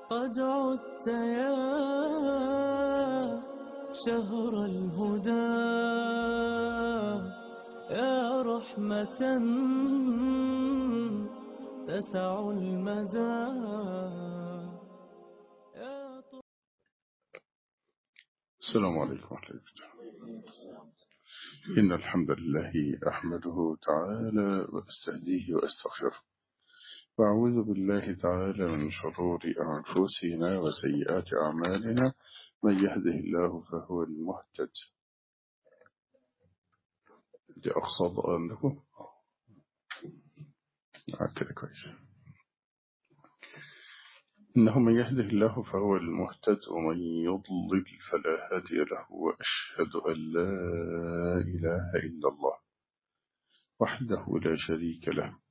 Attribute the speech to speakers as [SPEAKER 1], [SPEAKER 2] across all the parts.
[SPEAKER 1] قد عدت يا شهر الهدى يا رحمة تسع المدى يا طه-
[SPEAKER 2] السلام عليكم ورحمة الله إن الحمد لله أحمده تعالى وأستهديه وأستغفره وأعوذ بالله تعالى من شرور أنفسنا وسيئات أعمالنا من يهده الله فهو المهتد دي أقصى عندكم كده كويس إنه من يهده الله فهو المهتد ومن يضلل فلا هادي له وأشهد أن لا إله إلا الله وحده لا شريك له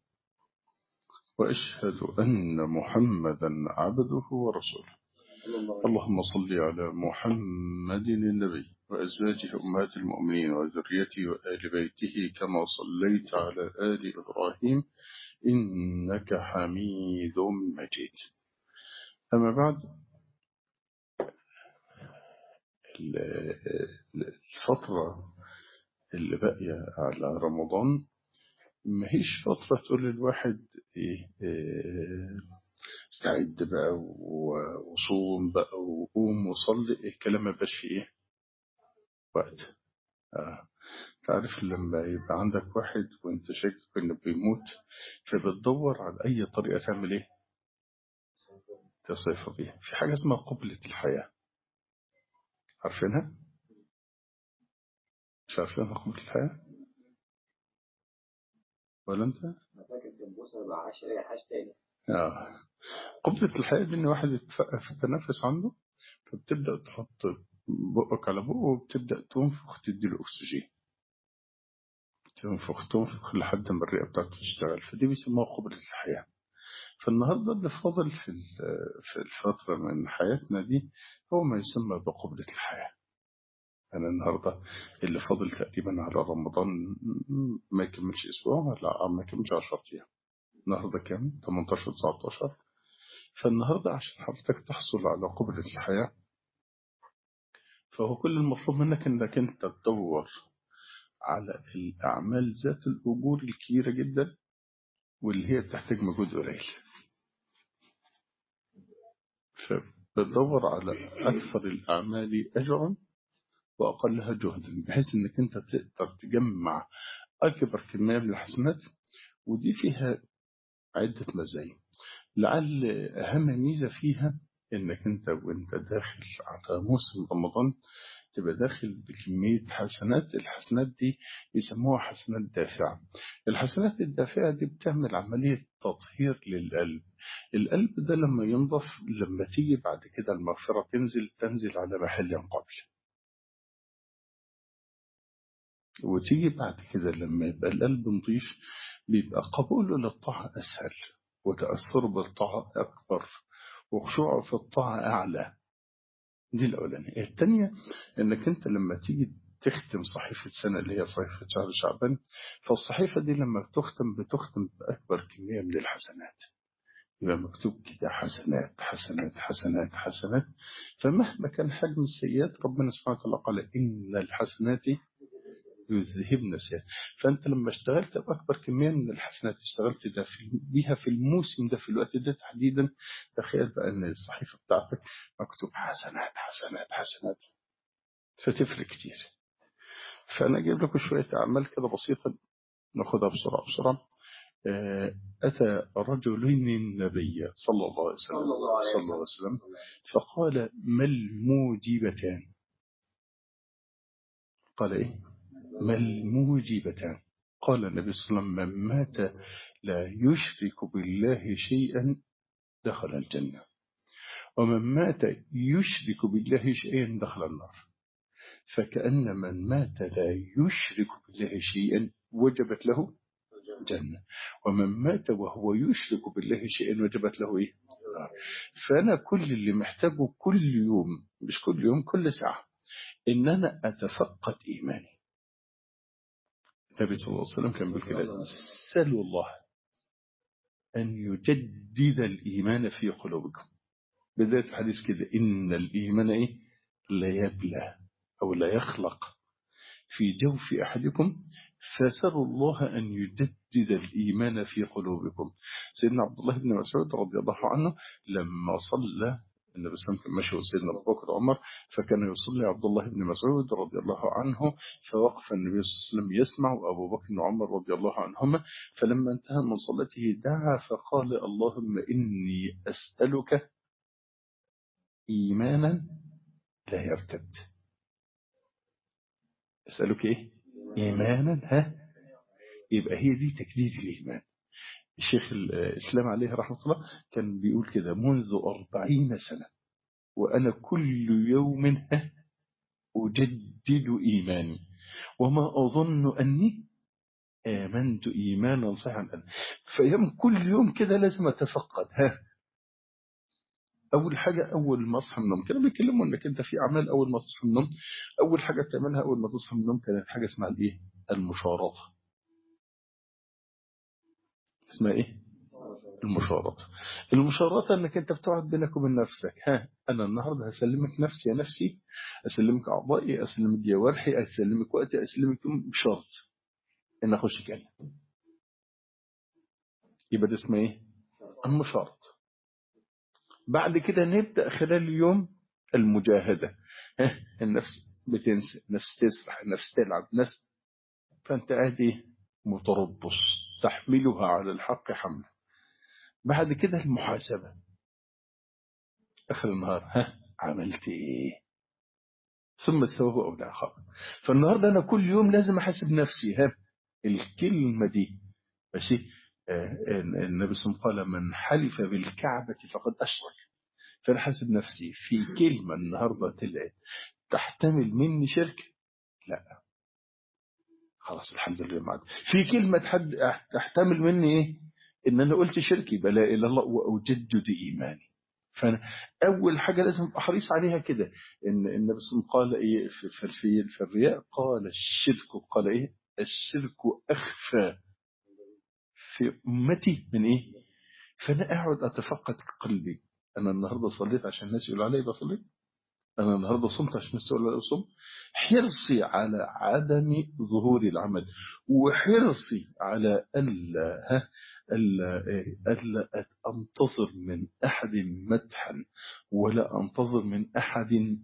[SPEAKER 2] وأشهد أن محمدا عبده ورسوله اللهم صل على محمد النبي وأزواجه أمهات المؤمنين وذريته وآل بيته كما صليت على آل إبراهيم إنك حميد مجيد أما بعد ال- الفترة اللي باقية على رمضان ما هيش فترة تقول للواحد إيه إيه، استعد بقى و- وصوم بقى وقوم وصلي الكلام ما بقاش فيه إيه وقت آه. تعرف لما يبقى عندك واحد وانت شاكك انه بيموت فبتدور على اي طريقة تعمل ايه تصيف بيها في حاجة اسمها قبلة الحياة عارفينها مش عارفينها قبلة الحياة ولا انت
[SPEAKER 3] فاكر جنبوسة يبقى عاش ايه عاش تاني
[SPEAKER 2] آه. قبلة الحياة دي ان واحد يتوقف التنفس عنده فبتبدأ تحط بقك على بقه وبتبدأ تنفخ تدي له أكسجين تنفخ تنفخ لحد ما الرئة بتاعته تشتغل فدي بيسموها قبلة الحياة فالنهاردة اللي فاضل في ال- في الفترة من حياتنا دي هو ما يسمى بقبلة الحياة أنا النهاردة اللي فاضل تقريبا على رمضان ما يكملش أسبوع ولا ما يكملش 10 أيام النهاردة كام 18 19 فالنهاردة عشان حضرتك تحصل على قبلة الحياة فهو كل المطلوب منك انك انت تدور على الأعمال ذات الأجور الكبيرة جدا واللي هي بتحتاج مجهود قليل فبتدور على أكثر الأعمال أجرا وأقلها جهدا بحيث انك انت تقدر تجمع أكبر كمية من الحسنات ودي فيها عدة مزايا لعل أهم ميزة فيها إنك أنت وأنت داخل على موسم رمضان تبقى داخل بكمية حسنات الحسنات دي يسموها حسنات دافعة الحسنات الدافعة دي بتعمل عملية تطهير للقلب القلب ده لما ينضف لما تيجي بعد كده المغفرة تنزل تنزل على محل قبل وتيجي بعد كده لما يبقى القلب نضيف بيبقى قبوله للطاعة أسهل وتأثره بالطاعة أكبر وخشوعه في الطاعة أعلى دي الأولانية الثانية إنك أنت لما تيجي تختم صحيفة سنة اللي هي صحيفة شهر شعبان فالصحيفة دي لما بتختم بتختم بأكبر كمية من الحسنات يبقى مكتوب كده حسنات حسنات حسنات حسنات فمهما كان حجم السيئات ربنا سبحانه وتعالى قال إن الحسنات يذهبن السيئات فأنت لما اشتغلت بأكبر كمية من الحسنات اشتغلت ده في بيها في الموسم ده في الوقت ده تحديدا تخيل بقى أن الصحيفة بتاعتك مكتوب حسنات حسنات حسنات فتفرق كتير فأنا أجيب لكم شوية أعمال كده بسيطة ناخدها بسرعة بسرعة آه، أتى رجل النبي صلى الله عليه وسلم
[SPEAKER 3] صلى الله عليه
[SPEAKER 2] صلى الله عليه وسلم فقال ما الموجبتان قال إيه ما الموجبتان قال النبي صلى الله عليه وسلم من مات لا يشرك بالله شيئا دخل الجنة ومن مات يشرك بالله شيئا دخل النار فكأن من مات لا يشرك بالله شيئا وجبت له جنة ومن مات وهو يشرك بالله شيئا وجبت له إيه؟ نار. فأنا كل اللي محتاجه كل يوم مش كل يوم كل ساعة إن أنا أتفقد إيماني النبي صلى الله عليه وسلم كان بيقول كده سلوا الله أن يجدد الإيمان في قلوبكم بداية الحديث كده إن الإيمان إيه لا يبلى أو لا يخلق في جوف أحدكم فسروا الله أن يجدد الإيمان في قلوبكم سيدنا عبد الله بن مسعود رضي الله عنه لما صلى النبي صلى الله عليه وسلم مشى سيدنا أبو بكر وعمر فكان يصلي عبد الله بن مسعود رضي الله عنه فوقف النبي صلى الله عليه وسلم يسمع وأبو بكر وعمر رضي الله عنهما فلما انتهى من صلاته دعا فقال اللهم إني أسألك إيمانا لا يرتد أسألك إيه إيمانا ها يبقى هي دي تجديد الإيمان الشيخ الإسلام عليه رحمة الله كان بيقول كده منذ أربعين سنة وأنا كل يوم ها أجدد إيماني وما أظن أني آمنت إيمانا صحيحا أنا فيوم كل يوم كده لازم أتفقد ها أول حاجة أول ما أصحى من النوم كانوا بيتكلموا إنك أنت في أعمال أول ما تصحى من النوم أول حاجة بتعملها أول ما تصحى من النوم كانت حاجة اسمها الإيه؟ المشارطة اسمها إيه؟ المشارطة المشارطة انك انت بتقعد بينك وبين نفسك ها انا النهاردة هسلمك نفسي يا نفسي اسلمك اعضائي اسلمك جوارحي اسلمك وقتي اسلمك يوم بشرط ان اخش جنة يبقى ده اسمه ايه المشارط بعد كده نبدأ خلال اليوم المجاهدة ها النفس بتنسى النفس تسرح النفس تلعب نفس فانت قاعد ايه متربص تحملها على الحق حملا بعد كده المحاسبة آخر النهار ها عملت إيه ثم الثواب أو العقاب فالنهاردة أنا كل يوم لازم أحاسب نفسي ها الكلمة دي ماشي آه النبي صلى الله عليه وسلم قال من حلف بالكعبة فقد أشرك فأنا حاسب نفسي في كلمة النهاردة طلعت تحتمل مني شرك لا خلاص الحمد لله معك في كلمة حد تحتمل مني إيه ان انا قلت شركي بلا اله الا الله واجدد ايماني فانا اول حاجه لازم ابقى حريص عليها كده ان النبي صلى الله عليه وسلم قال ايه في, في, في الرياء قال الشرك قال ايه الشرك اخفى في امتي من ايه فانا اقعد اتفقد قلبي انا النهارده صليت عشان الناس يقولوا علي بصلي انا النهارده صمت عشان الناس تقول علي صمت حرصي على عدم ظهور العمل وحرصي على الا ها ألا, ألا أنتظر من أحد مدحا ولا أنتظر من أحد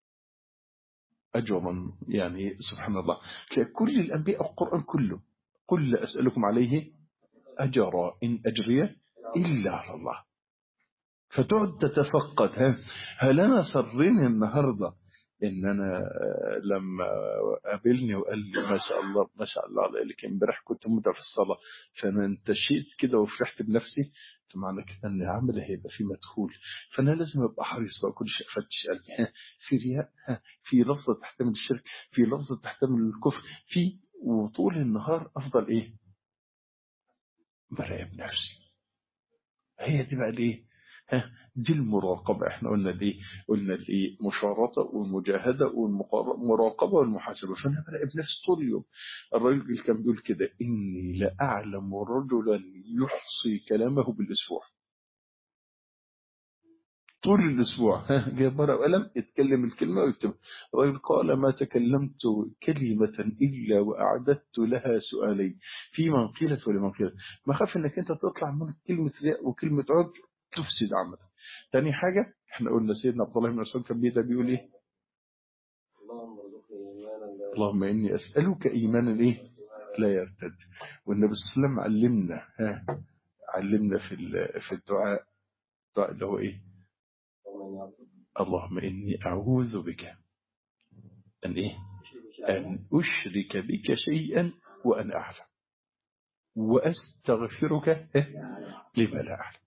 [SPEAKER 2] أجرا يعني سبحان الله كل الأنبياء القرآن كله قل لا أسألكم عليه أجرا إن أجري إلا على الله فتقعد تتفقد ها هل أنا سرني النهاردة ان انا لما قابلني وقال لي ما شاء الله ما شاء الله عليك امبارح كنت متع في الصلاه فانا انتشيت كده وفرحت بنفسي فمعنى كده ان العمل هيبقى فيه مدخول فانا لازم ابقى حريص بقى كل شيء افتش قلبي ها في رياء ها في لفظه تحتمل الشرك في لفظه تحتمل الكفر في وطول النهار افضل ايه براقب نفسي هي دي بقى الايه ها دي المراقبة احنا قلنا دي قلنا دي مشارطة والمجاهدة والمراقبة والمحاسبة فأنا براقب نفسي طول اليوم الراجل كان بيقول كده إني لأعلم رجلا يحصي كلامه بالأسبوع طول الأسبوع جايب ورقة وقلم اتكلم الكلمة ويكتب الراجل قال ما تكلمت كلمة إلا وأعددت لها سؤالين في من قيلت ولمن قيلت ما خاف إنك أنت تطلع من كلمة رياء وكلمة عجب تفسد عملك تاني حاجة احنا قلنا سيدنا عبد الله بن مسعود كان بيدا بيقول ايه اللهم اني اسالك ايمانا ايه لا يرتد والنبي صلى الله عليه وسلم علمنا ها علمنا في في الدعاء الدعاء اللي هو ايه اللهم اني اعوذ بك ان ايه ان اشرك بك شيئا وانا اعلم واستغفرك لما لا اعلم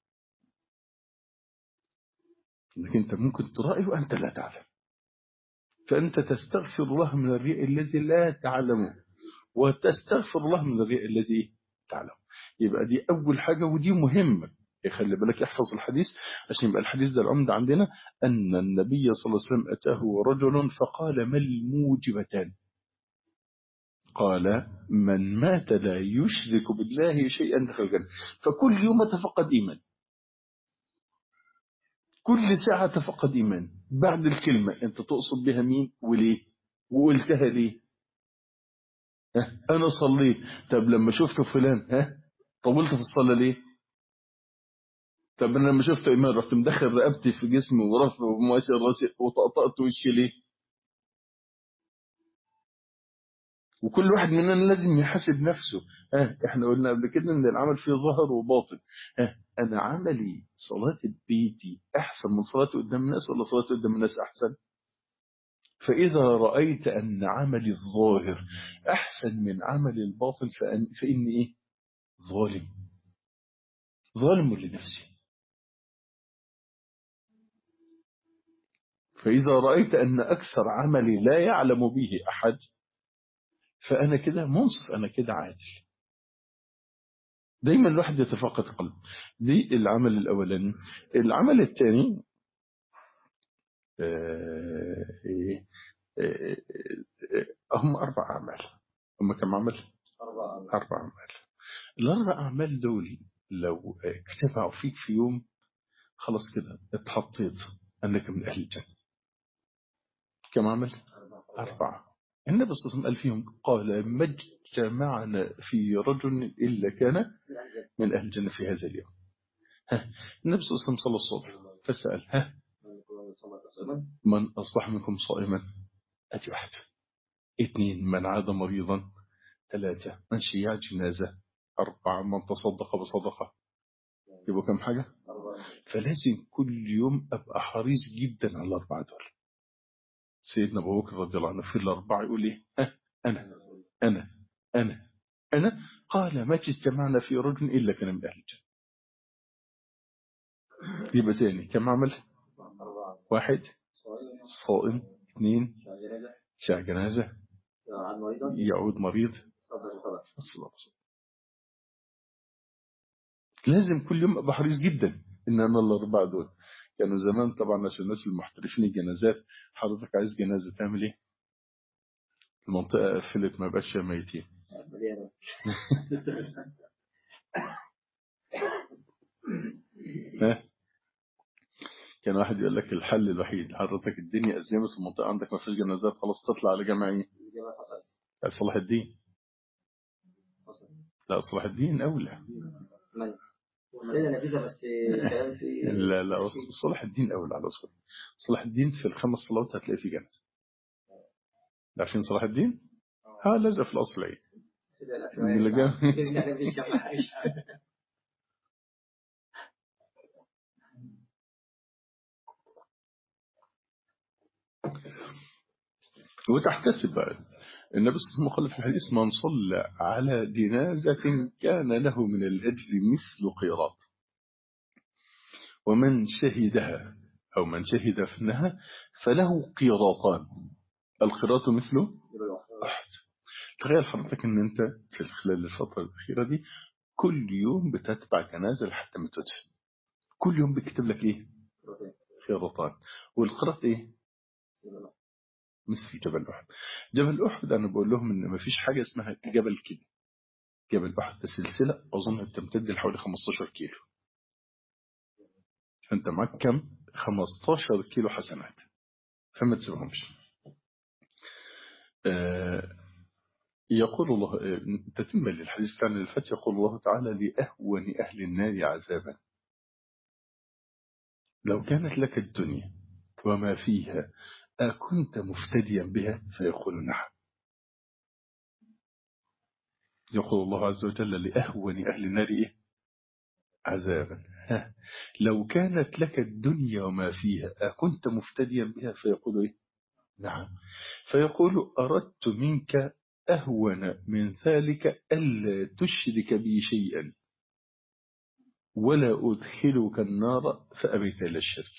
[SPEAKER 2] انك انت ممكن ترائي وانت لا تعلم فانت تستغفر الله من الرياء الذي لا تعلمه وتستغفر الله من الرياء الذي تعلم يبقى دي اول حاجه ودي مهمه خلي بالك احفظ الحديث عشان يبقى الحديث ده العمدة عندنا أن النبي صلى الله عليه وسلم أتاه رجل فقال ما الموجبتان قال من مات لا يشرك بالله شيئا دخل الجنة فكل يوم تفقد إيمان كل ساعة تفقد إيمان بعد الكلمة أنت تقصد بها مين وليه وقلتها ليه ها؟ أنا صليت طب لما شفت فلان ها طولت في الصلاة ليه طب أنا لما شفت إيمان رحت مدخل رقبتي في جسمي ورفع ومؤثر راسي وطقطقت وشي ليه وكل واحد مننا لازم يحاسب نفسه ها احنا قلنا قبل كده ان العمل فيه ظاهر وباطن ها انا عملي صلاة بيتي احسن من صلاتي قدام الناس ولا صلاتي قدام الناس احسن فاذا رأيت ان عملي الظاهر احسن من عملي الباطن فأن فاني ايه ظالم ظالم لنفسي فإذا رأيت أن أكثر عملي لا يعلم به أحد فأنا كده منصف أنا كده عادل دايما الواحد يتفقد قلب دي العمل الأولاني العمل الثاني آه، إيه، آه، آه، هم أربع أعمال هم كم عمل؟
[SPEAKER 3] أربعة
[SPEAKER 2] أربع أعمال الأربع أعمال دول لو اجتمعوا فيك في يوم خلاص كده اتحطيت أنك من أهل الجنة كم عمل؟ أربعة النبي صلى الله عليه وسلم قال فيهم قال ما اجتمعنا في رجل إلا كان من أهل الجنة في هذا اليوم ها النبي صلى الله عليه وسلم صلى الصبح فسأل ها من أصبح منكم صائما أتي واحد اثنين من عاد مريضا ثلاثة من شيع جنازة أربعة من تصدق بصدقة يبقى كم حاجة فلازم كل يوم أبقى حريص جدا على الأربعة دول سيدنا أبو بكر رضي الله عنه في الأربعة يقول إيه ها أنا أنا أنا أنا قال ما اجتمعنا في رجل إلا كان من أهل الجنة يبقى ثاني كم عمل واحد صائم اثنين شاع جنازة
[SPEAKER 3] عن مريضا
[SPEAKER 2] يعود مريض
[SPEAKER 3] صدق صدق
[SPEAKER 2] صلى الله عليه وسلم. لازم كل يوم ابقى حريص جدا ان انا الاربعه دول كانوا زمان طبعا عشان الناس المحترفين الجنازات حضرتك عايز جنازه تعمل ايه؟ المنطقه قفلت ما بقاش فيها ميتين
[SPEAKER 3] مليانة
[SPEAKER 2] ها؟ كان واحد يقول لك الحل الوحيد حضرتك الدنيا ازمت في المنطقه عندك ما فيش جنازات خلاص تطلع على جمعيه
[SPEAKER 3] الإجابة حصل
[SPEAKER 2] صلاح الدين
[SPEAKER 3] حصل
[SPEAKER 2] لا صلاح الدين اولى
[SPEAKER 3] من سيدة نفيسة بس كلام في
[SPEAKER 2] لا لا صلاح الدين أولى على أصول صلاح الدين في الخمس صلوات هتلاقي في جنازة عارفين صلاح الدين؟ ها لازق في الأصل العيد
[SPEAKER 3] سيدة
[SPEAKER 2] من اللي جاب-
[SPEAKER 3] الأفلام
[SPEAKER 2] وتحتسب بقى النبي صلى الله عليه وسلم قال في الحديث من صلى على جنازة كان له من الأجر مثل قيراط ومن شهدها أو من شهد فنها فله قيراطان القيراط مثله واحد تخيل حضرتك ان انت في خلال الفترة الأخيرة دي كل يوم بتتبع جنازة لحتى ما تدفن كل يوم بيكتب لك ايه قيراطان والقيراط ايه مثل جبل أحد جبل أحد أنا بقول لهم إن مفيش حاجة اسمها جبل كده جبل أحد ده سلسلة أظن بتمتد لحوالي 15 كيلو أنت معاك كم 15 كيلو حسنات فما تسيبهمش آه يقول الله آه، تتم للحديث بتاعنا الفتح يقول الله تعالى لأهون أهل النار عذابا لو كانت لك الدنيا وما فيها أكنت مفتديا بها فيقول نعم يقول الله عز وجل لأهون أهل النار إيه؟ عذابا ها. لو كانت لك الدنيا وما فيها أكنت مفتديا بها فيقول إيه؟ نعم فيقول أردت منك أهون من ذلك ألا تشرك بي شيئا ولا أدخلك النار فأبيت إلى الشرك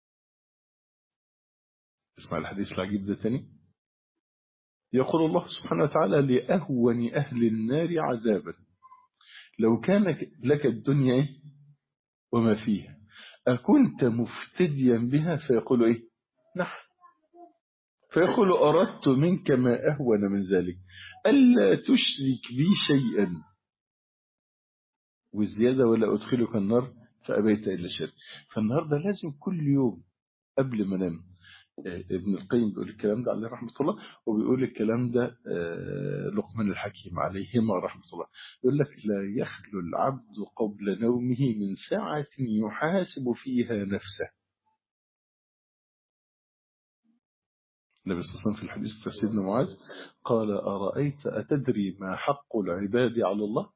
[SPEAKER 2] اسمع الحديث العجيب ده تاني يقول الله سبحانه وتعالى لأهون أهل النار عذابا لو كان لك الدنيا إيه؟ وما فيها أكنت مفتديا بها فيقول إيه نعم فيقول أردت منك ما أهون من ذلك ألا تشرك بي شيئا والزيادة ولا أدخلك النار فأبيت إلا شر فالنهاردة لازم كل يوم قبل ما انام آه، ابن القيم بيقول الكلام ده عليه رحمة الله وبيقول الكلام ده آه، لقمان الحكيم عليهما رحمة الله يقول لك لا يخلو العبد قبل نومه من ساعة يحاسب فيها نفسه النبي صلى الله عليه وسلم في الحديث بتاع سيدنا معاذ قال أرأيت أتدري ما حق العباد على الله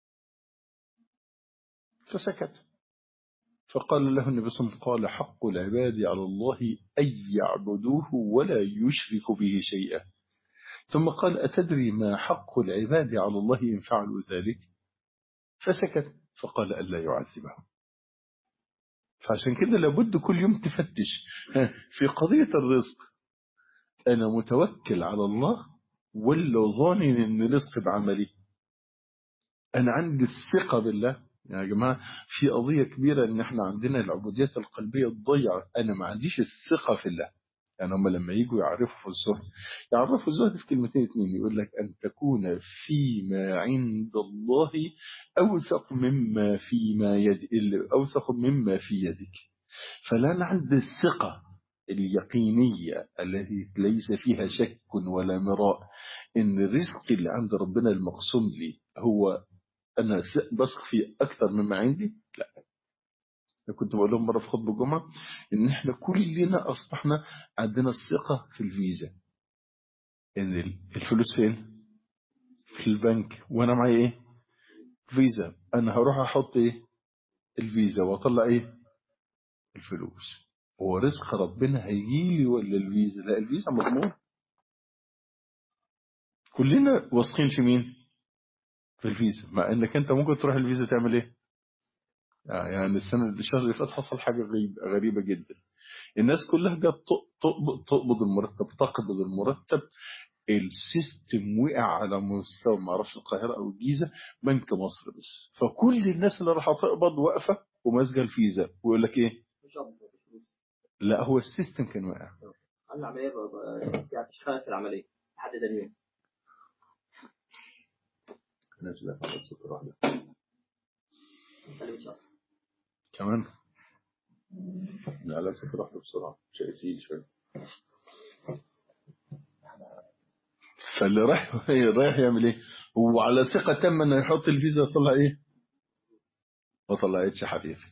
[SPEAKER 2] فسكت فقال له النبي صلى الله عليه وسلم قال حق العباد على الله أن يعبدوه ولا يشرك به شيئا ثم قال أتدري ما حق العباد على الله إن فعلوا ذلك فسكت فقال ألا يعذبهم فعشان كده لابد كل يوم تفتش ها، في قضية الرزق أنا متوكل على الله ولا ظانن إن رزقي بعملي أنا عندي الثقة بالله يا جماعة في قضية كبيرة إن إحنا عندنا العبوديات القلبية الضيعة أنا ما عنديش الثقة في الله يعني هم لما يجوا يعرفوا الزهد يعرفوا الزهد في كلمتين اتنين يقول لك أن تكون فيما عند الله أوثق مما فيما يد أوثق مما في يدك فلا أنا عندي الثقة اليقينية التي ليس فيها شك ولا مراء إن الرزق اللي عند ربنا المقسوم لي هو أنا س- بثق فيه أكثر مما عندي لا أنا كنت بقول لهم مرة في خطبة الجمعة إن إحنا كلنا أصبحنا عندنا الثقة في الفيزا إن ال- الفلوس فين؟ في البنك وأنا معايا إيه؟ فيزا أنا هروح أحط إيه؟ الفيزا وأطلع إيه؟ الفلوس هو رزق ربنا هيجيلي ولا الفيزا؟ لا الفيزا مضمون كلنا واثقين في مين؟ في الفيزا مع انك انت ممكن تروح الفيزا تعمل ايه؟ يعني السنه الشهر اللي فات حصل حاجه غريبه غريبه جدا الناس كلها جت تق- تقبض تقبض المرتب تقبض المرتب السيستم وقع على مستوى ما اعرفش القاهره او الجيزه بنك مصر بس فكل الناس اللي راح تقبض واقفه وماسكه الفيزا ويقول لك ايه؟
[SPEAKER 3] مش عارف، مش فلوس.
[SPEAKER 2] لا هو السيستم كان واقع
[SPEAKER 3] عامل عملية ب- ب- يعني مش خالف العملية لحد تاني يوم
[SPEAKER 2] نزل على صفر واحدة.
[SPEAKER 3] ما سلمتش أصلا
[SPEAKER 2] كمان على صفر واحدة بسرعة شيء تقيل شوية فاللي رايح رايح يعمل ايه؟ هو على ثقة تامة انه يحط الفيزا يطلع ايه؟ ما طلعتش حبيبي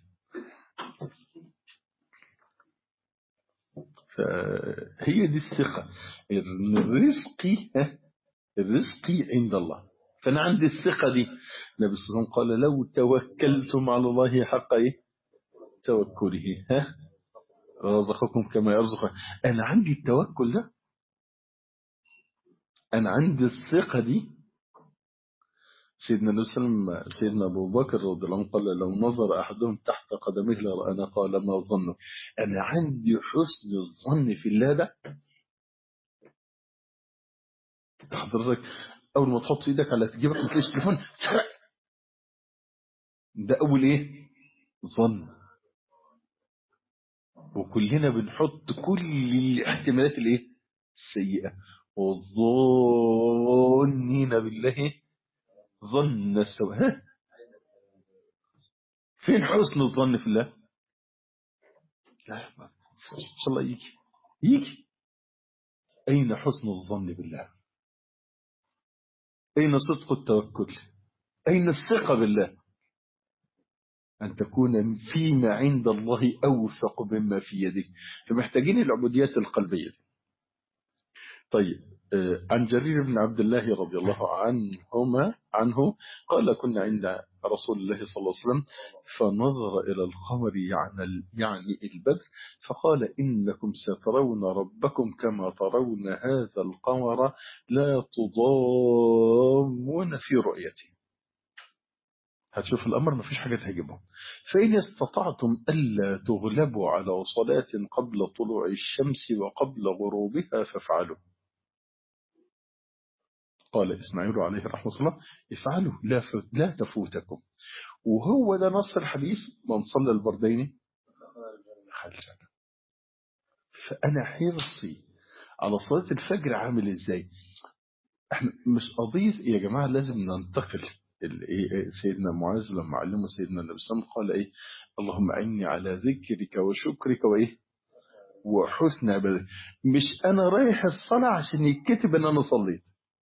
[SPEAKER 2] فهي دي الثقة ان الرزق ها، الرزق عند الله فانا عندي الثقة دي النبي صلى الله عليه وسلم قال لو توكلتم على الله حق ايه؟ توكله ها رزقكم كما يرزق انا عندي التوكل ده انا عندي الثقة دي سيدنا النبي صلى الله عليه وسلم سيدنا ابو بكر رضي الله عنه قال لو نظر احدهم تحت قدميه لرآنا قال ما ظنه انا عندي حسن الظن في الله ده حضرتك اول ما تحط ايدك على جيبك ما تلاقيش تليفون سرق ده اول ايه ظن وكلنا بنحط كل الاحتمالات الايه السيئه والظنين بالله ظن السوء ها فين حسن الظن في الله لا ما- ان شاء الله يجي يجي اين حسن الظن بالله اين صدق التوكل اين الثقه بالله أن تكون فيما عند الله أوثق مما في يدك فمحتاجين العبوديات القلبية دي. طيب آه، عن جرير بن عبد الله رضي الله عنهما عنه قال كنا عند رسول الله صلى الله عليه وسلم فنظر إلى القمر يعني يعني البدر فقال إنكم سترون ربكم كما ترون هذا القمر لا تضامون في رؤيته هتشوف الأمر ما فيش حاجة تهاجمه فإن استطعتم ألا تغلبوا على صلاة قبل طلوع الشمس وقبل غروبها فافعلوا قال إسماعيل عليه رحمة الله افعلوا لا, ف... لا تفوتكم وهو ده نص الحديث من صلى البردين دخل الجنة فأنا حرصي على صلاة الفجر عامل إزاي احنا مش قضية يا جماعة لازم ننتقل ال- إيه- إيه سيدنا معاذ لما علمه سيدنا النبي صلى الله عليه وسلم قال ايه اللهم أعني على ذكرك وشكرك وإيه وحسن عبادتك مش أنا رايح الصلاة عشان يتكتب إن أنا صليت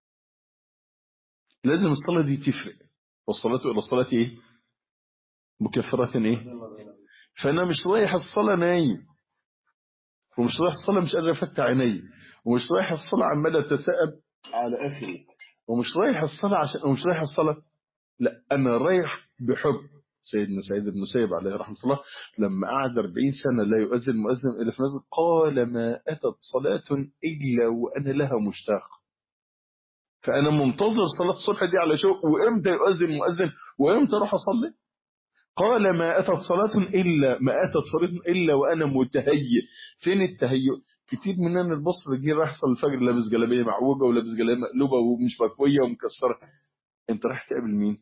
[SPEAKER 2] لازم الصلاة دي تفرق والصلاة إلى الصلاة إيه مكفرات إيه فأنا مش رايح الصلاة نايم ومش رايح الصلاة مش قادر أفتح عيني ومش رايح الصلاة عمال أتساءب على آخري ومش رايح الصلاة عشان ومش رايح الصلاة لا أنا رايح بحب سيدنا سعيد بن مسيب عليه رحمة الله لما قعد 40 سنة لا يؤذن مؤذن إلا في مسجد قال ما أتت صلاة إلا وأنا لها مشتاق فأنا منتظر صلاة الصبح دي على شوق وإمتى يؤذن مؤذن وإمتى أروح أصلي قال ما أتت صلاة إلا ما أتت صلاة إلا وأنا متهيئ فين التهيؤ كتير مننا البصر جه راح يصلي الفجر لابس جلابيه معوجه ولابس جلابيه مقلوبه ومش مكويه ومكسره انت رايح تقابل مين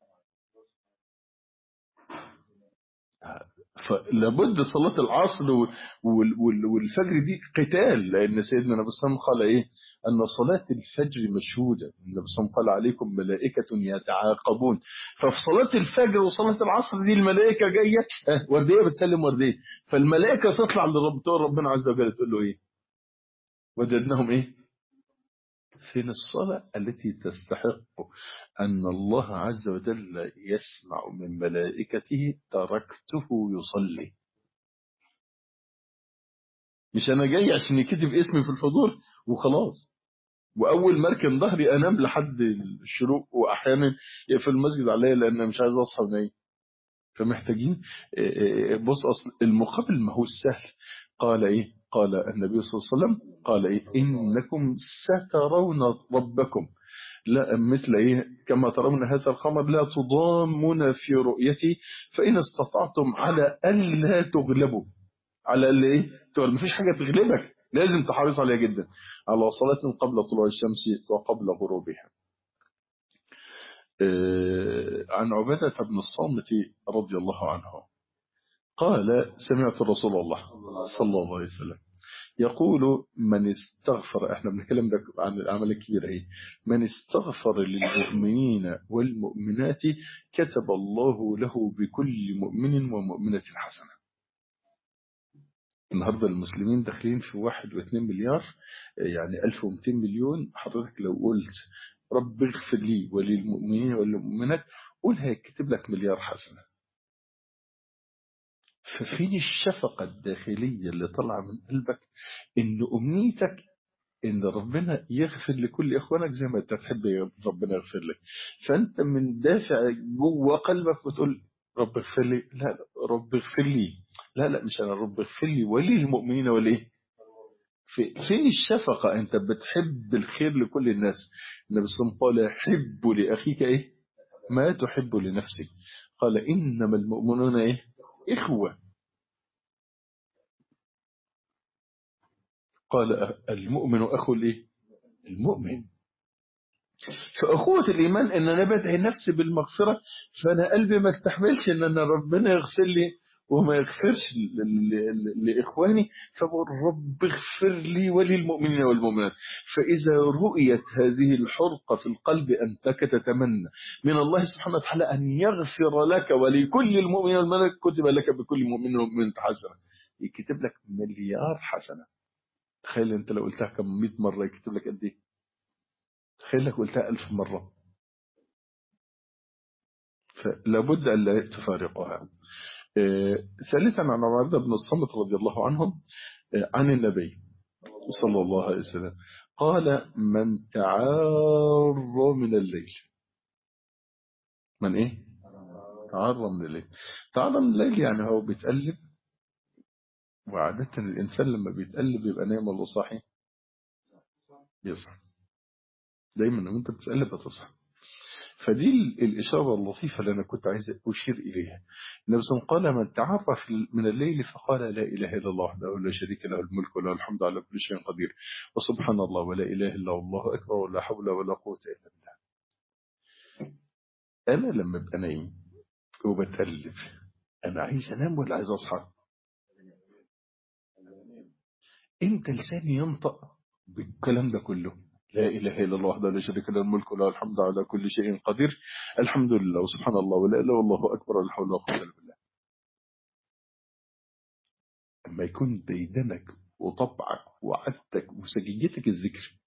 [SPEAKER 2] فلابد صلاة العصر والفجر دي قتال لأن سيدنا النبي صلى الله عليه وسلم قال إيه أن صلاة الفجر مشهودة النبي صلى الله عليه وسلم قال عليكم ملائكة يتعاقبون ففي صلاة الفجر وصلاة العصر دي الملائكة جاية وردية بتسلم وردية فالملائكة تطلع لرب تقول ربنا عز وجل تقول له إيه وجدناهم إيه فين الصلاة التي تستحق أن الله عز وجل يسمع من ملائكته تركته يصلي مش أنا جاي عشان يكتب اسمي في الحضور وخلاص وأول ما أركن ظهري أنام لحد الشروق وأحيانا يقفل المسجد عليا لأن أنا مش عايز أصحى ونايم فمحتاجين بص أصل المقابل ما هو السهل قال إيه قال النبي صلى الله عليه وسلم قال إيه إنكم سترون ربكم لا مثل إيه كما ترون هذا الخمر لا تضامون في رؤيتي فإن استطعتم على ألا تغلبوا على اللي إيه تقول مفيش حاجة تغلبك لازم تحرص عليها جدا على صلاة قبل طلوع الشمس وقبل غروبها عن عبادة بن الصامت رضي الله عنه قال سمعت رسول الله صلى الله عليه وسلم يقول من استغفر احنا بنتكلم عن الأعمال الكبيرة اهي من استغفر للمؤمنين والمؤمنات كتب الله له بكل مؤمن ومؤمنة حسنة النهاردة المسلمين داخلين في واحد واثنين مليار يعني 1200 مليون حضرتك لو قلت رب اغفر لي وللمؤمنين والمؤمنات قول هيكتب لك مليار حسنة ففين الشفقة الداخلية اللي طالعة من قلبك ان امنيتك ان ربنا يغفر لكل اخوانك زي ما انت تحب ربنا يغفر لك فانت من دافع جوه قلبك بتقول رب اغفر لي لا لا رب اغفر لي لا لا مش انا رب اغفر لي وللمؤمنين وليه فين الشفقة انت بتحب الخير لكل الناس النبي صلى الله عليه وسلم قال حب لأخيك ايه ما تحب لنفسك قال إنما المؤمنون ايه إخوة قال المؤمن أخو الايه المؤمن فأخوة الإيمان إن أنا بدعي نفسي بالمغفرة فأنا قلبي ما استحملش إن أنا ربنا يغفر لي وما يغفرش لإخواني فبقول رب اغفر لي وللمؤمنين والمؤمنات فإذا رؤيت هذه الحرقة في القلب أنت تتمنى من الله سبحانه وتعالى أن يغفر لك ولكل المؤمنين والمؤمنات كتب لك بكل مؤمن ومؤمنة حسنة يكتب لك مليار حسنة تخيل أنت لو قلتها كم 100 مرة يكتب لك قد إيه تخيل لك قلتها ألف مرة فلابد أن لا تفارقها ثالثا عن عبادة بن الصمت رضي الله عنهم عن النبي صلى الله عليه وسلم قال من تعار من الليل من ايه تعار من الليل تعار من الليل يعني هو بيتقلب وعادة الإنسان لما بيتقلب يبقى نايم ولا صاحي يصحى دايما وانت بتتقلب هتصحى فدي الإشارة اللطيفة اللي أنا كنت عايز أشير إليها النبي صلى الله عليه وسلم قال من تعرف من الليل فقال لا إله إلا الله وحده لا شريك له الملك وله الحمد على كل شيء قدير وسبحان الله ولا إله إلا الله أكبر ولا حول ولا قوة إلا بالله أنا لما أبقى نايم وبتقلب أنا عايز أنام ولا عايز أصحى أنت لساني ينطق بالكلام ده كله لا إله إلا الله وحده لا شريك له الملك وله الحمد على كل شيء قدير الحمد لله وسبحان الله ولا إله إلا الله أكبر ولا حول ولا قوة إلا بالله لما يكون ديدنك وطبعك وعادتك وسجيتك الذكر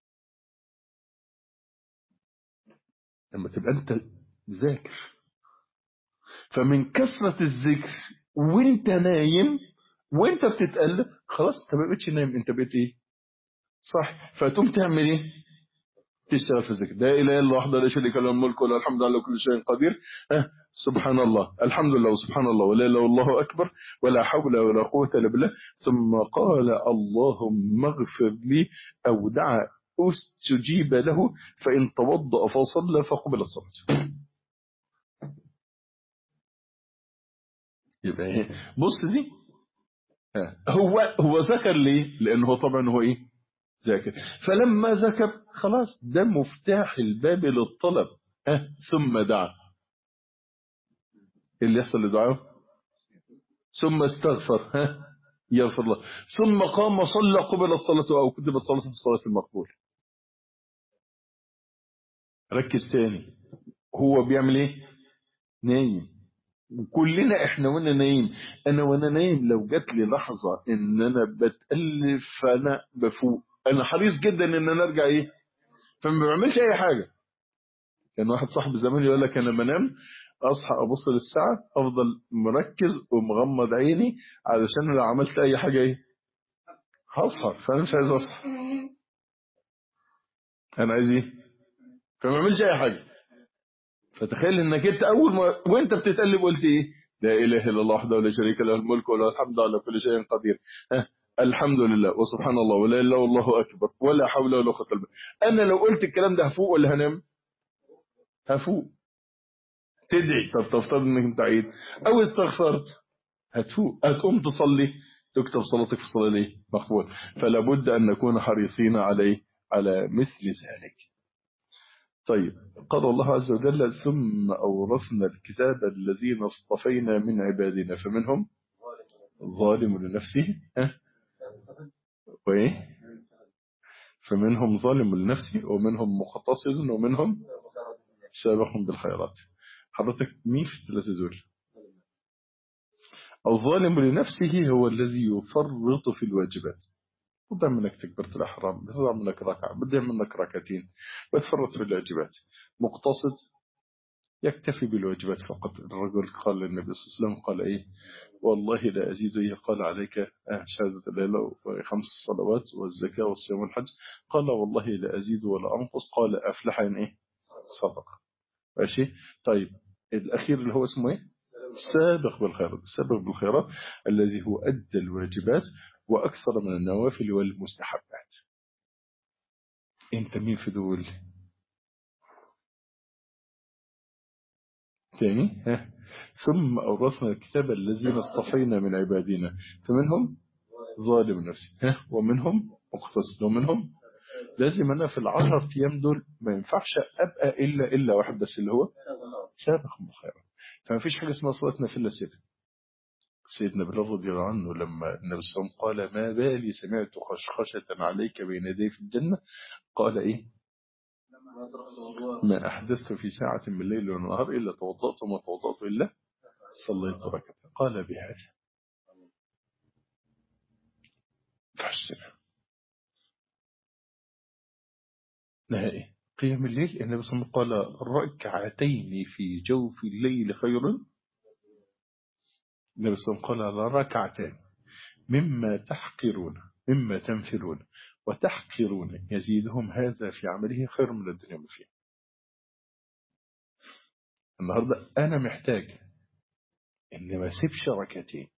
[SPEAKER 2] لما تبقى انت ذاكر فمن كثرة الذكر وانت نايم وانت بتتقلب خلاص انت ما بقتش نايم انت بقيت ايه صح فتقوم تعمل ايه تشتغل في الذكر لا اله الا الله وحده لا شريك له الملك وله الحمد على كل شيء قدير أه سبحان الله الحمد لله وسبحان الله ولا اله الا الله اكبر ولا حول ولا قوه الا بالله ثم قال اللهم اغفر لي او دعا استجيب له فان توضا فصلى فقبلت صلاته يبقى ايه بص دي أه. هو هو ذكر ليه لانه طبعا هو ايه ذاكر فلما ذكر خلاص ده مفتاح الباب للطلب ها ثم دعا إيه اللي يحصل لدعاه ثم استغفر ها يغفر الله ثم قام صلى قبلت صلاته او كتبت صلاته في الصلاه المقبوله ركز تاني هو بيعمل ايه نايم كلنا احنا وانا نايم انا وانا نايم لو جات لي لحظه ان انا بتالف فانا بفوق انا حريص جدا ان انا ارجع ايه فما بعملش اي حاجه كان واحد صاحب زمان يقول لك انا بنام اصحى ابص للساعه افضل مركز ومغمض عيني علشان لو عملت اي حاجه ايه هصحى فانا مش عايز اصحى انا عايز ايه فما اعملش اي حاجه فتخيل انك انت اول ما وانت بتتقلب قلت ايه لا اله الا الله وحده ولا شريك له الملك وله الحمد على كل شيء قدير ها الحمد لله وسبحان الله ولا اله الا الله اكبر ولا حول ولا قوه الا بالله انا لو قلت الكلام ده هفوق ولا هنام هفوق تدعي طب تفترض انك انت عيد او استغفرت هتفوق هتقوم تصلي تكتب صلاتك في الصلاه ليه مقبول فلا بد ان نكون حريصين عليه على مثل ذلك طيب قال الله عز وجل ثم أورثنا الكتاب الذين اصطفينا من عبادنا فمنهم ظالم لنفسه ها وإيه فمنهم ظالم لنفسه ومنهم مقتصد ومنهم سابق بالخيرات حضرتك مين في الثلاثة دول الظالم لنفسه هو الذي يفرط في الواجبات بده منك تكبرة الأحرام بده منك ركعة بده منك ركعتين بتفرط في الواجبات مقتصد يكتفي بالواجبات فقط الرجل قال للنبي صلى الله عليه وسلم قال إيه والله لا أزيد إيه قال عليك شهادة الليلة وخمس صلوات والزكاة والصيام والحج قال والله لا أزيد ولا أنقص قال أفلح إن إيه صدق ماشي طيب الأخير اللي هو اسمه إيه السابق بالخيرات السابق بالخيرات الذي هو أدى الواجبات وأكثر من النوافل والمستحبات أنت مين في دول تاني ها ثم أورثنا الكتاب الذين اصطفينا من عبادنا فمنهم ظالم نفسه ها ومنهم مقتصد ومنهم لازم أنا في العشر أيام دول ما ينفعش أبقى إلا إلا واحد بس اللي هو سابق بالخيرات فما فيش حاجة اسمها صلاة نافلة سيدنا سيدنا بلال رضي الله عنه لما النبي صلى الله عليه وسلم قال ما بالي سمعت خشخشة عليك بين يدي في الجنة قال إيه ما أحدثت في ساعة من الليل والنهار إلا توضأت وما توضأت إلا صليت ركعة قال بهذا فحسنا نهائي قيام الليل النبي صلى الله عليه وسلم قال ركعتين في جوف الليل خير النبي صلى الله عليه وسلم قال ركعتان مما تحقرون مما تنفرون وتحقرون يزيدهم هذا في عمله خير من الدنيا ما فيها النهاردة أنا محتاج إن ما سيبش ركعتين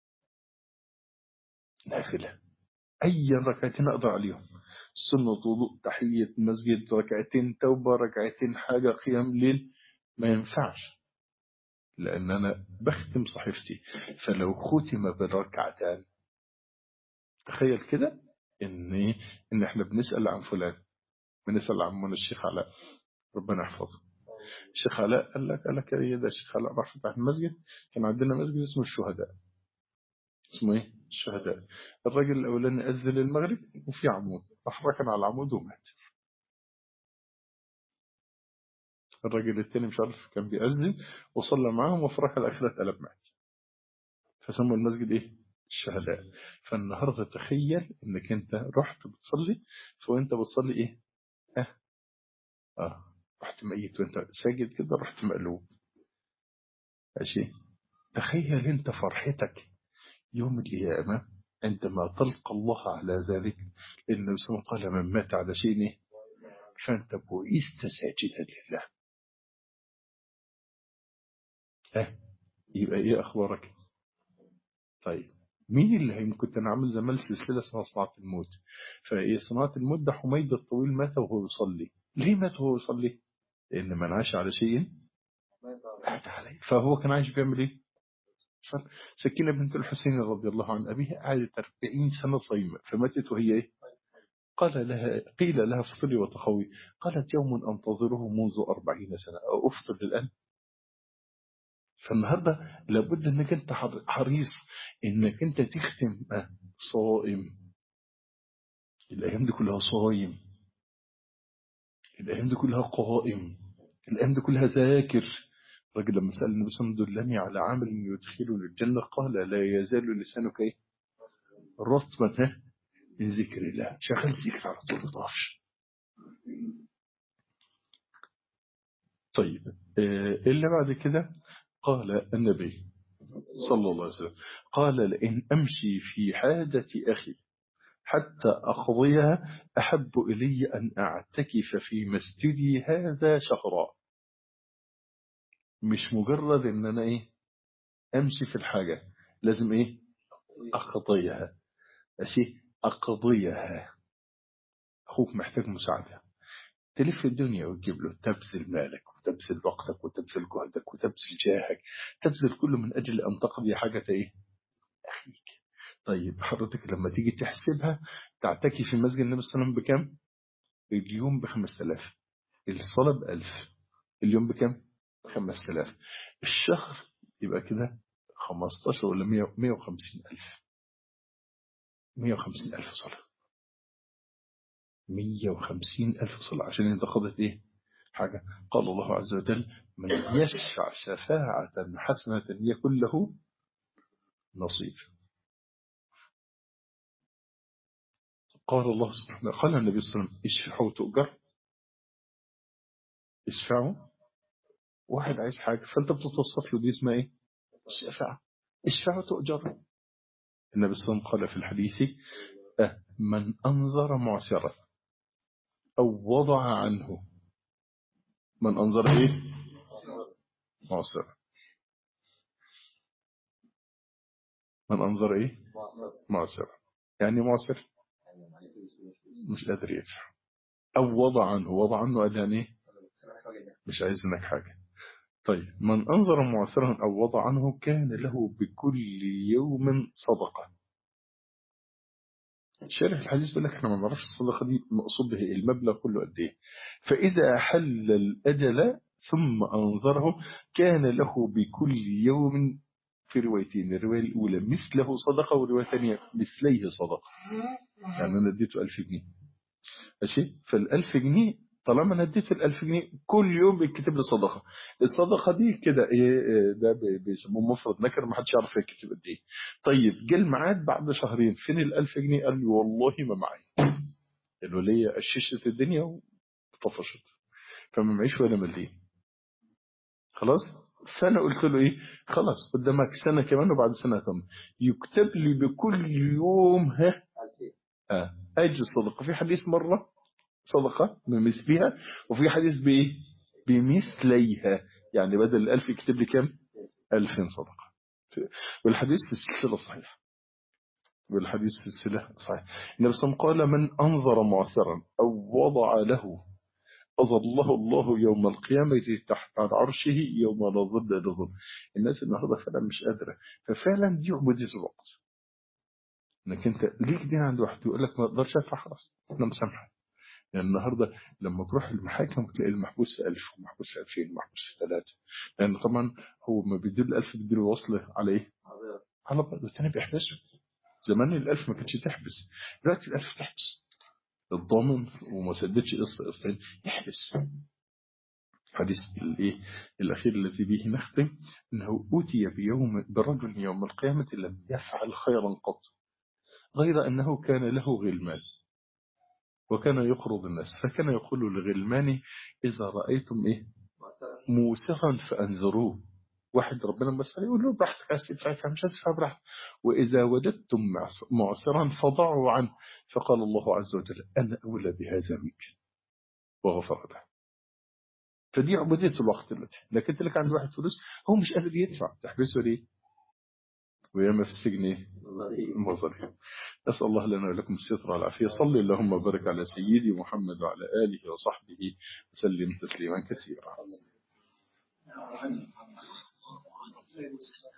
[SPEAKER 2] نافلة أي ركعتين أقدر عليهم سنة وضوء تحية مسجد ركعتين توبة ركعتين حاجة قيام ليل ما ينفعش لأن أنا بختم صحيفتي فلو ختم بالركعتان تخيل كده إن إن إحنا بنسأل عن فلان بنسأل عن من الشيخ علاء ربنا يحفظه الشيخ علاء قال لك قال لك إيه ده الشيخ علاء راح فتح المسجد كان عندنا مسجد اسمه الشهداء اسمه إيه؟ الشهداء الراجل الأولاني أذن المغرب وفي عمود راح ركن على العمود ومات الراجل التاني مش عارف كان بيأذن وصلى معاهم وفي ركعة الأخيرة اتقلب مات فسموا المسجد إيه؟ الشهداء فالنهاردة تخيل انك انت رحت بتصلي فوانت بتصلي ايه اه اه رحت ميت وانت ساجد كده رحت مقلوب ماشي تخيل انت فرحتك يوم القيامة عندما تلقى الله على ذلك لأن الرسول قال من مات على شيء فأنت بوئست ساجدا لله ها يبقى ايه اخبارك طيب مين اللي هي كنت انا عامل زمان سلسله اسمها صناعه الموت فايه صناعه الموت ده حميد الطويل مات وهو يصلي ليه مات وهو يصلي لان من عاش على شيء مات عليه فهو كان عايش بيعمل ايه صل- سكينه بنت الحسين رضي الله عن ابيها قعدت 40 سنه صايمه فماتت وهي ايه قال لها قيل لها افطري وتخوي قالت يوم انتظره منذ أربعين سنه او افطر الان فالنهارده لابد انك انت حر- حريص انك انت تختم آه، صائم الايام دي كلها صايم الايام دي كلها قائم الايام دي كلها ذاكر الراجل لما سال النبي صلى الله عليه وسلم دلني على عمل يدخله للجنه قال لا يزال لسانك ايه رطبا ها من ذكر الله شغال ذكر على طول ما تقفش طيب آه، اللي بعد كده قال النبي صلى الله عليه وسلم قال لئن أمشي في حاجة أخي حتى أقضيها أحب إلي أن أعتكف في مسجدي هذا شهرا مش مجرد إن أنا إيه أمشي في الحاجة لازم إيه أقضيها ماشي أقضيها أخوك محتاج مساعدة تلف الدنيا وتجيب له تبذل مالك وتبذل وقتك وتبذل جهدك وتبذل جاهك تبذل كله من أجل أن تقضي حاجة إيه أخيك طيب حضرتك لما تيجي تحسبها تعتكي في مسجد النبي صلى الله عليه وسلم بكام اليوم ب 5000 الصلاة ب 1000 اليوم بكام 5000 الشهر يبقى كده 15 ولا 100 150000 150000 صلاة 150000 صلاة عشان انت قضيت ايه حاجة قال الله عز وجل من يشفع شفاعة حسنة يكن له نصيب قال الله سبحانه قال النبي صلى الله عليه وسلم اشفعوا تؤجر اشفعوا واحد عايز حاجة فانت بتتوسط له دي اسمها ايه الشفاعة اشفعوا تؤجر النبي صلى الله عليه وسلم قال في الحديث أه من أنظر معسرة أو وضع عنه من أنظر إيه معسرة من أنظر إيه معسرة يعني معسر مش قادر يدفع أو وضع عنه وضع عنه قال يعني إيه مش عايز منك حاجة طيب من أنظر معسرا أو وضع عنه كان له بكل يوم صدقة شارح الحديث بيقول لك احنا ما نعرفش الصدقة دي مقصود به إيه، المبلغ كله قد ايه فإذا حل الأجل ثم أنظره كان له بكل يوم في روايتين الرواية الأولى مثله صدقة والرواية الثانية مثليه صدقة يعني أنا اديته ألف جنيه ماشي فالألف جنيه طالما انا اديت الألف جنيه كل يوم بيتكتب لي صدقة الصدقة دي كده ايه إيه، ده بي- بيسموه مفرد نكر ما حدش يعرف يكتب قد ايه طيب جه الميعاد بعد شهرين فين الألف جنيه قال لي والله ما معي الولية قششت الدنيا وطفشت فما معيش ولا مليم خلاص فانا قلت له ايه خلاص قدامك سنة كمان وبعد سنة ثم يكتب لي بكل يوم ها آه. أجل الصدقة في حديث مرة صدقة بمثلها وفي حديث بإيه بمثليها يعني بدل الألف يكتب لي كام ألفين صدقة والحديث في السلسلة صحيح والحديث في السلسلة صحيح النبي صلى الله عليه وسلم قال من أنظر معسرا أو وضع له أظله الله يوم القيامة تحت عرشه يوم لا ظل إلا ظل الناس النهارده فعلا مش قادرة ففعلا دي عبودية الوقت انك انت ليك دين عند واحد يقول لك ما اقدرش ادفع خلاص انا مسامحك يعني النهارده لما تروح المحاكم تلاقي المحبوس في 1000 ومحبوس في 2000 ومحبوس في 3 لان طبعا هو ما بيديله 1000 بيديله وصل على ايه؟ على بعض والتاني بيحبسه زمان ال 1000 ما كانتش تحبس دلوقتي ال 1000 تحبس الضامن وما سددش قسط قسطين يحبس حديث الايه الاخير الذي به نختم انه اوتي بيوم برجل يوم القيامه لم يفعل خيرا قط غير انه كان له غلمان وكان يقرض الناس فكان يقول لغلمانه اذا رايتم ايه موسرا فانذروه واحد ربنا بس يقول له براحتك عايز تدفع كام مش هتدفع براحتك واذا وجدتم معص- معسرا فضعوا عنه فقال الله عز وجل انا اولى بهذا منك وغفر له فدي عبودية الوقت التي لكن انت لك عند واحد فلوس هو مش قادر يدفع تحبسه ليه وياما في السجن ايه المظالم نسأل الله لنا ولكم الستر والعافية صلي اللهم وبارك على سيدي محمد وعلى آله وصحبه وسلم تسليما كثيرا